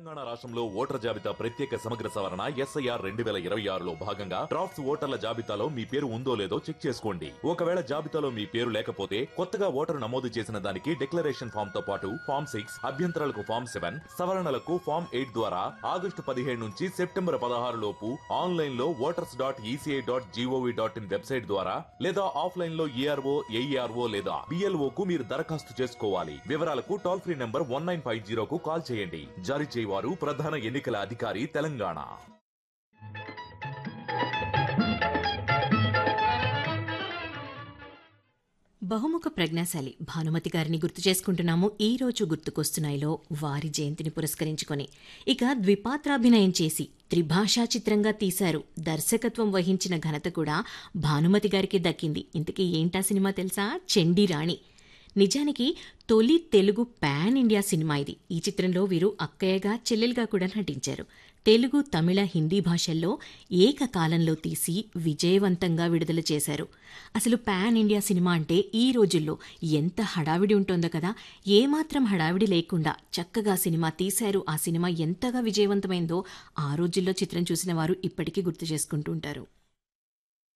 తెలంగాణ రాష్ట్రంలో ఓటర్ జాబితా ప్రత్యేక సమగ్ర సవరణ ఎస్ఐఆర్ రెండు వేల ఇరవై ఆరులో భాగంగా డ్రాఫ్ట్స్ ఓటర్ల జాబితాలో మీ పేరు ఉందో లేదో చెక్ చేసుకోండి ఒకవేళ జాబితాలో మీ పేరు లేకపోతే కొత్తగా ఓటరు నమోదు చేసిన దానికి డిక్లరేషన్ ఫామ్ తో పాటు ఫామ్ సిక్స్ అభ్యంతరాలకు ఫామ్ సెవెన్ సవరణలకు ఫామ్ ఎయిట్ ద్వారా ఆగస్టు పదిహేడు నుంచి సెప్టెంబర్ పదహారు లోపు ఆన్లైన్ లో voters dot ECI dot GOV dot in website ద్వారా లేదా ఆఫ్లైన్ లో ఈఆర్ఓ ఏఈఆర్ఓ లేదా బిఎల్ఓ కు మీరు దరఖాస్తు చేసుకోవాలి వివరాలకు toll free number one nine five జీరోకు కాల్ చేయండి జారీ చేయవారు ప్రధాన ఎన్నికల అధికారి తెలంగాణ బహుముఖ ప్రజ్ఞాశాలి భానుమతి గారిని గుర్తు చేసుకుంటున్నాము ఈ రోజు గుర్తుకొస్తున్నాయిలో వారి జయంతిని పురస్కరించుకొని ఇక ద్విపాత్రాభినయం చేసి త్రిభాషా చిత్రంగా తీశారు దర్శకత్వం వహించిన ఘనత కూడా భానుమతి గారికి దక్కింది ఇంతకీ ఏంటా సినిమా తెలుసా చెండి రాణి నిజానికి తొలి తెలుగు పాన్ ఇండియా సినిమా ఇది ఈ చిత్రంలో వీరు అక్కయ్యగా చెల్లెలుగా కూడా నటించారు తెలుగు తమిళ హిందీ భాషల్లో ఏకకాలంలో తీసి విజయవంతంగా విడుదల చేశారు అసలు పాన్ ఇండియా సినిమా అంటే ఈ రోజుల్లో ఎంత హడావిడి ఉంటుందో కదా ఏమాత్రం హడావిడి లేకుండా చక్కగా సినిమా తీశారు ఆ సినిమా ఎంతగా విజయవంతమైందో ఆ రోజుల్లో చిత్రం చూసిన వారు ఇప్పటికీ గుర్తు చేసుకుంటూ ఉంటారు